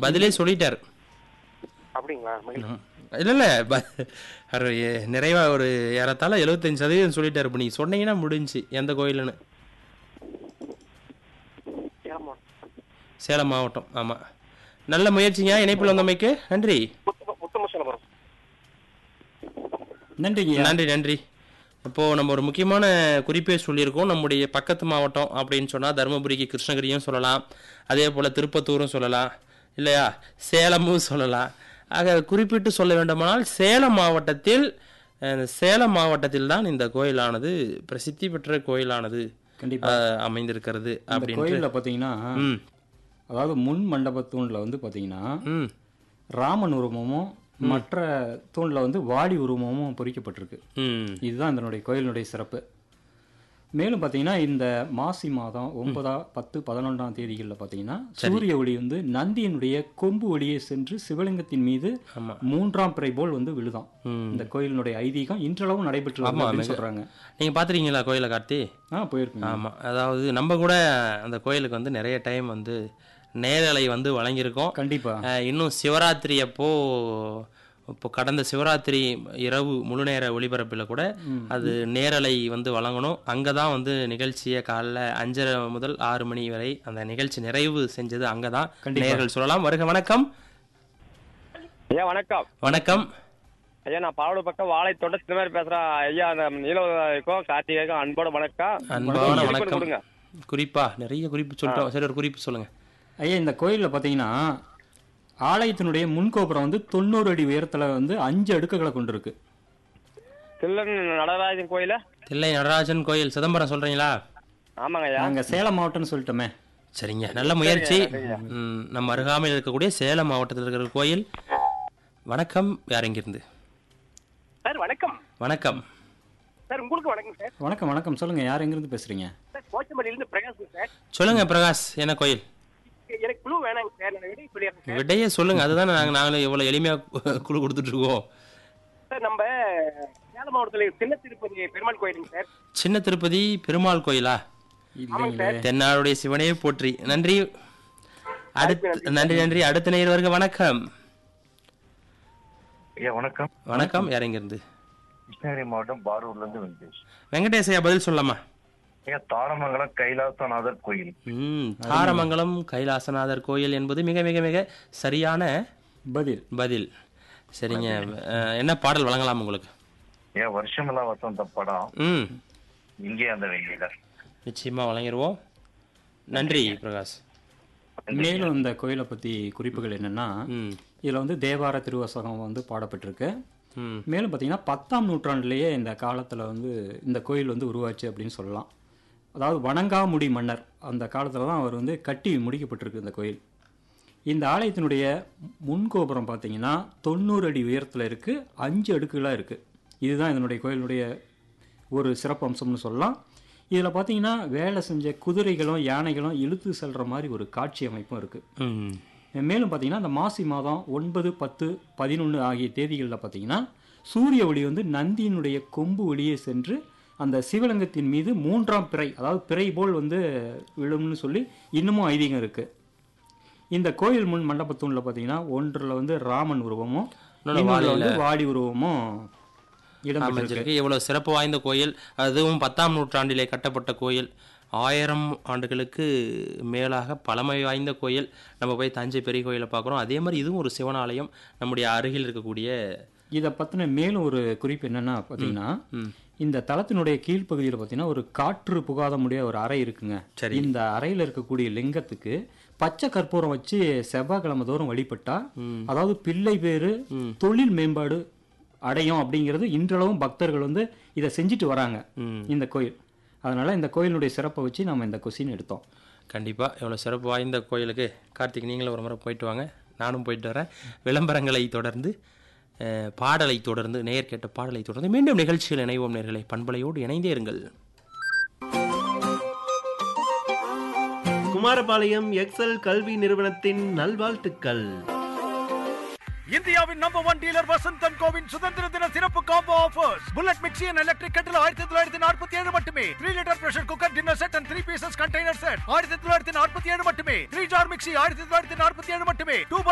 பதிலே சொல்லிட்டார் அப்படிங்களா மகிழ்ச்சி இல்ல இல்ல ப- அவர் எ- நிறைவா ஒரு ஏறத்தாழ எழுபத்தஞ்சு சதவீதம் சொல்லிட்டாரு இப்போ நீங்க சொன்னீங்கன்னா முடிஞ்சு எந்த கோயிலுன்னு ஏமா சேலம் மாவட்டம் ஆமா நல்ல முயற்சிங்க இணைப்பில் வந்தமைக்கு நன்றி முத்து முத்துமசலபுரம் நன்றிங்க நன்றி நன்றி இப்போ நம்ம ஒரு முக்கியமான குறிப்பே சொல்லியிருக்கோம் நம்முடைய பக்கத்து மாவட்டம் அப்படின்னு சொன்னா தருமபுரிக்கு கிருஷ்ணகிரியும் சொல்லலாம் அதே போல திருப்பத்தூரும் சொல்லலாம் இல்லையா சேலமும் சொல்லலாம் ஆக குறிப்பிட்டு சொல்ல வேண்டுமானால் சேலம் மாவட்டத்தில் அஹ், சேலம் மாவட்டத்தில் தான் இந்த கோயிலானது பிரசித்தி பெற்ற கோயிலானது கண்டிப்பா அஹ், அமைந்திருக்கிறது இந்த அப்படின்னு கோயில்ல பாத்தீங்கன்னா ம் அதாவது முன் மண்டப தூண்ல வந்து பாத்தீங்கன்னா ம் ராமன் உருவமும் மற்ற தூண்ல வந்து வாடி உருவமும் பொறிக்கப்பட்டிருக்கு ம் இதுதான் இதனுடைய கோயிலினுடைய சிறப்பு மேலும் பார்த்தீங்கன்னா இந்த மாசி மாதம் ஒன்பதா பத்து பதினொன்றாம் தேதிகளில் பார்த்தீங்கன்னா சூரிய ஒளி வந்து நந்தியினுடைய கொம்பு ஒளியை சென்று சிவலிங்கத்தின் மீது ஆமா. மூன்றாம் பிறை போல் வந்து விழுதாம் ம். இந்த கோயிலினுடைய ஐதீகம் இன்றளவும் நடைபெற்று வருது ஆமா, அப்படின்னு மிக- சொல்றாங்க நீங்க பாத்துறீங்களா கோயிலை கார்த்தி ஆ போயிருக்குங்க ஆமா அதாவது நம்ம கூட அந்த கோயிலுக்கு வந்து நிறைய டைம் வந்து நேரலை வந்து வழங்கியிருக்கோம் கண்டிப்பா அஹ் இன்னும் சிவராத்திரி அப்போ இப்போ கடந்த சிவராத்திரி இரவு முழு நேர ஒளிபரப்பில் கூட அது நேரலை வந்து வழங்கணும் அங்கே தான் வந்து நிகழ்ச்சியை காலைல அஞ்சரை முதல் ஆறு மணி வரை அந்த நிகழ்ச்சி நிறைவு செஞ்சது அங்கே தான் கண்டிப்பா. நேர்கள் சொல்லலாம் வருக வணக்கம் ஐயா வணக்கம் வணக்கம் ஐயா நான் பாலோடு பக்கம் வாழை தோட்ட சிறுமாரி பேசுறேன் ஐயா அந்த நீலவருக்கும் கார்த்திகைக்கும் அன்போட வணக்கம் அன்பான குறிப்பு வணக்கம் கொடுங்க குறிப்பா நிறைய குறிப்பு சொல்லிட்டோம் சரி ஒரு குறிப்பு சொல்லுங்க ஐயா இந்த கோயிலில் பார்த்தீங்கன்னா ஆலயத்தினுடைய முன்கோபுரம் வந்து தொண்ணூறு அடி உயரத்துல வந்து அஞ்சு அடுக்குகளை கொண்டிருக்கு தில்லன் நடராஜன் கோயில தில்லை நடராஜன் கோயில் சிதம்பரம் சொல்றீங்களா ஆமாங்க ஐயா நாங்க சேலம் மாவட்டம்னு சொல்லிட்டோமே சரிங்க நல்ல முயற்சி ம், நம்ம அருகாமையில் இருக்கக்கூடிய சேலம் மாவட்டத்தில் இருக்கிற கோயில் வணக்கம் யார் இங்கிருந்து சார் வணக்கம் வணக்கம் சார் உங்களுக்கு வணக்கம் சார் வணக்கம் வணக்கம் சொல்லுங்க யார் எங்கிருந்து பேசுறீங்க சார் கோச்சம்பள்ளியிலிருந்து பிரகாஷ் சார் சொல்லுங்க பிரகாஷ் என்ன கோயில் எனக்கு குழு வேணாங்க சார் நான் விடை சொல்லிடுறேன் சார் விடையே சொல்லுங்க அதுதான் நாங்கள் நாங்களும் எவ்வளோ எளிமையா குழு கொடுத்துட்டு இருக்கோம் சார் நம்ம சேலம் மாவட்டத்தில் சின்ன திருப்பதி பெருமாள் கோயிலுங்க சார் சின்ன திருப்பதி பெருமாள் கோயிலா இல்லைங்களே தென்னாடுடைய சிவனையே போற்றி நன்றி அடுத்து நன்றி நன்றி அடுத்த நேர் வருக வணக்கம் ஐயா வணக்கம் வணக்கம் யார் இங்கிருந்து கிருஷ்ணகிரி மாவட்டம் பாரூர்ல இருந்து வெங்கடேஷ் வெங்கடேசையா பதில் சொல்லலாமா ஐயா தாரமங்கலம் கைலாசநாதர் கோயில் ம் தாரமங்கலம் கைலாசநாதர் கோயில் என்பது மிக மிக மிக சரியான பதில் பதில் சரிங்க அஹ், என்ன பாடல் வழங்கலாம் உங்களுக்கு ஐயா வருஷமெல்லாம் வசந்த படம் ம் இங்கே அந்த வெயில நிச்சயமா வழங்கிடுவோம் நன்றி பிரகாஷ் மேலும் இந்த கோயிலை பத்தி குறிப்புகள் என்னன்னா ம் இதுல வந்து தேவார திருவசகம் வந்து பாடப்பட்டிருக்கு ம் மேலும் பார்த்தீங்கன்னா பத்தாம் நூற்றாண்டுலேயே இந்த காலத்தில் வந்து இந்த கோயில் வந்து உருவாச்சு அப்படின்னு சொல்லலாம் அதாவது வணங்காமுடி மன்னர் அந்த காலத்தில் தான் அவர் வந்து கட்டி முடிக்கப்பட்டிருக்கு இந்த கோயில் இந்த ஆலயத்தினுடைய முன்கோபுரம் பார்த்தீங்கன்னா தொண்ணூறு அடி உயரத்தில் இருக்குது அஞ்சு அடுக்குகளாக இருக்குது இதுதான் இதனுடைய கோயிலுடைய ஒரு சிறப்பு அம்சம்னு சொல்லலாம் இதில் பார்த்தீங்கன்னா வேலை செஞ்ச குதிரைகளும் யானைகளும் இழுத்து செல்கிற மாதிரி ஒரு காட்சி அமைப்பும் இருக்குது ம் மேலும் பார்த்தீங்கன்னா இந்த மாசி மாதம் ஒன்பது பத்து பதினொன்று ஆகிய தேதிகளில் பார்த்தீங்கன்னா சூரிய ஒளி வந்து நந்தியினுடைய கொம்பு ஒளியே சென்று அந்த சிவலிங்கத்தின் மீது மூன்றாம் பிறை அதாவது பிறை போல் வந்து விழும்னு சொல்லி இன்னமும் ஐதீகம் இருக்கு இந்த கோயில் முன் மண்டபத்தூணில் பார்த்தீங்கன்னா ஒன்றில் வந்து ராமன் உருவமும் இன்னொன்னு இன்னொன்றுல வந்து வாடி உருவமும் இடம் பெற்றிருக்கு அமைஞ்சிருக்கு எவ்வளவு சிறப்பு வாய்ந்த கோயில் அதுவும் பத்தாம் நூற்றாண்டிலே கட்டப்பட்ட கோயில் ஆயிரம் ஆண்டுகளுக்கு மேலாக பழமை வாய்ந்த கோயில் நம்ம போய் தஞ்சை பெரிய கோயிலை பார்க்குறோம் அதே மாதிரி இதுவும் ஒரு சிவனாலயம் நம்முடைய அருகில் இருக்கக்கூடிய இதை பற்றின மேலும் ஒரு குறிப்பு என்னன்னா பார்த்தீங்கன்னா ம். இந்த தளத்தினுடைய கீழ்ப்பகுதியில் பார்த்தீங்கன்னா ஒரு காற்று புகாத முடிய ஒரு அறை இருக்குங்க சரி. இந்த அறையில் இருக்கக்கூடிய லிங்கத்துக்கு பச்சை கற்பூரம் வச்சு செவ்வாய்க்கிழமை தோறும் வழிபட்டா அதாவது பிள்ளை பேரு தொழில் மேம்பாடு அடையும் அப்படிங்கிறது இன்றளவும் பக்தர்கள் வந்து இதை செஞ்சுட்டு வராங்க ம். இந்த கோயில் அதனால இந்த கோயிலுடைய சிறப்பை வச்சு நம்ம இந்த கொஸ்டின் எடுத்தோம் கண்டிப்பாக எவ்வளோ சிறப்பு வாய்ந்த கோயிலுக்கு கார்த்திக் நீங்களும் ஒரு முறை போயிட்டு வாங்க நானும் போயிட்டு வரேன் விளம்பரங்களை தொடர்ந்து அஹ், பாடலை தொடர்ந்து நேயர் கேட்ட பாடலை தொடர்ந்து மீண்டும் நிகழ்ச்சியில் இணைவோம் நேர்களை பண்பலையோடு இணைந்தே இருங்கள் குமாரபாளையம் எக்ஸல் கல்வி நிறுவனத்தின் நல்வாழ்த்துக்கள் இந்தியாவின் நம்பர் ஒன் டீலர் வசந்தன் கோவின் சுதந்திர தின சிறப்பு combo offers bullet mixie and electric கட்டில் ஆயிரத்தி தொள்ளாயிரத்தி நாற்பத்தி ஏழு மட்டுமே three litre pressure cooker dinner set and three pieces container set ஆயிரத்தி தொள்ளாயிரத்தி நாற்பத்தி ஏழு மட்டுமே த்ரீ ஜார் மிக்சி ஆயிரத்தி தொள்ளாயிரத்தி நாற்பத்தி ஏழு மட்டுமே டூ